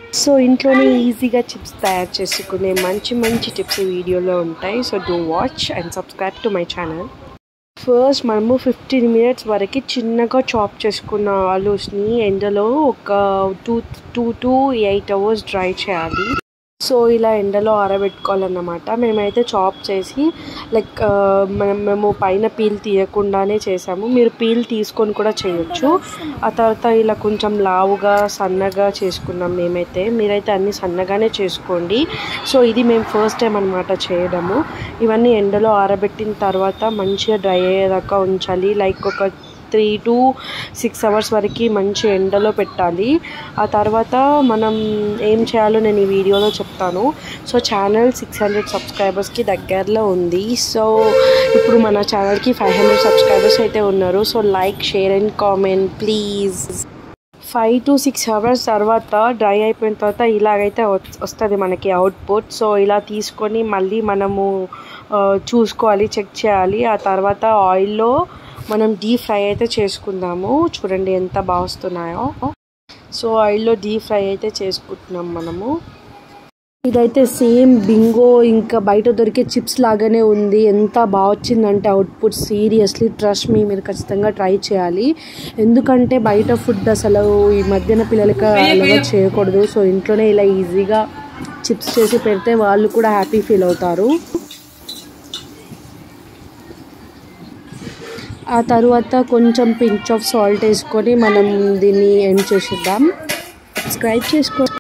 so ఇంట్లోనే ఈజీగా chips తయారు చేసుకునే మంచి మంచి టిప్స్ ఈ వీడియోలో ఉంటాయి so do watch and subscribe to my channel first మనము ఫిఫ్టీన్ మినిట్స్ వరకు చిన్నగా చాప్ చేసుకున్న ఆలూస్ని ఎండలో ఒక two two to eight hours dry చేయాలి సో ఇలా ఎండలో ఆరబెట్టుకోవాలన్నమాట మేమైతే చాప్ చేసి లైక్ మనం మేము పైన పీల్ తీయకుండానే చేసాము మీరు పీల్ తీసుకొని కూడా చేయొచ్చు ఆ తర్వాత ఇలా కొంచెం లావుగా సన్నగా చేసుకున్నాం మేమైతే మీరైతే అన్ని సన్నగానే చేసుకోండి సో ఇది మేము ఫస్ట్ టైం అనమాట చేయడము ఇవన్నీ ఎండలో ఆరబెట్టిన తర్వాత మంచిగా డ్రై అయ్యేదాకా ఉంచాలి లైక్ ఒక త్రీ టు సిక్స్ అవర్స్ వరకు మంచి ఎండలో పెట్టాలి ఆ తర్వాత మనం ఏం చేయాలో నేను ఈ వీడియోలో చెప్తాను సో ఛానల్ సిక్స్ హండ్రెడ్ సబ్స్క్రైబర్స్కి దగ్గరలో ఉంది సో ఇప్పుడు మన ఛానల్కి ఫైవ్ హండ్రెడ్ సబ్స్క్రైబర్స్ అయితే ఉన్నారు so like share and comment please five to six hours తర్వాత డ్రై అయిపోయిన తర్వాత ఇలాగైతే వస్తుంది మనకి అవుట్పుట్ సో ఇలా తీసుకొని మళ్ళీ మనము చూసుకోవాలి చెక్ చేయాలి ఆ తర్వాత ఆయిల్లో మనం డీప్ ఫ్రై అయితే చేసుకుందాము చూడండి ఎంత బాగా వస్తున్నాయో సో ఆయిల్లో డీప్ ఫ్రై అయితే చేసుకుంటున్నాం మనము ఇదైతే సేమ్ బింగో ఇంకా బయట దొరికే చిప్స్ లాగానే ఉంది ఎంత బాగా వచ్చిందంటే అవుట్పుట్ సీరియస్లీ ట్రస్ట్ మీ మీరు ఖచ్చితంగా ట్రై చేయాలి ఎందుకంటే బయట ఫుడ్ అసలు ఈ మధ్యన పిల్లలకి అలవాటు చేయకూడదు సో ఇంట్లోనే ఇలా ఈజీగా చిప్స్ చేసి పెడితే వాళ్ళు కూడా హ్యాపీ ఫీల్ అవుతారు ఆ తర్వాత కొంచెం పించ్ ఆఫ్ సాల్ట్ వేసుకొని మనం దీన్ని ఎండ్ చేసేద్దాం సబ్స్క్రైబ్ చేసుకో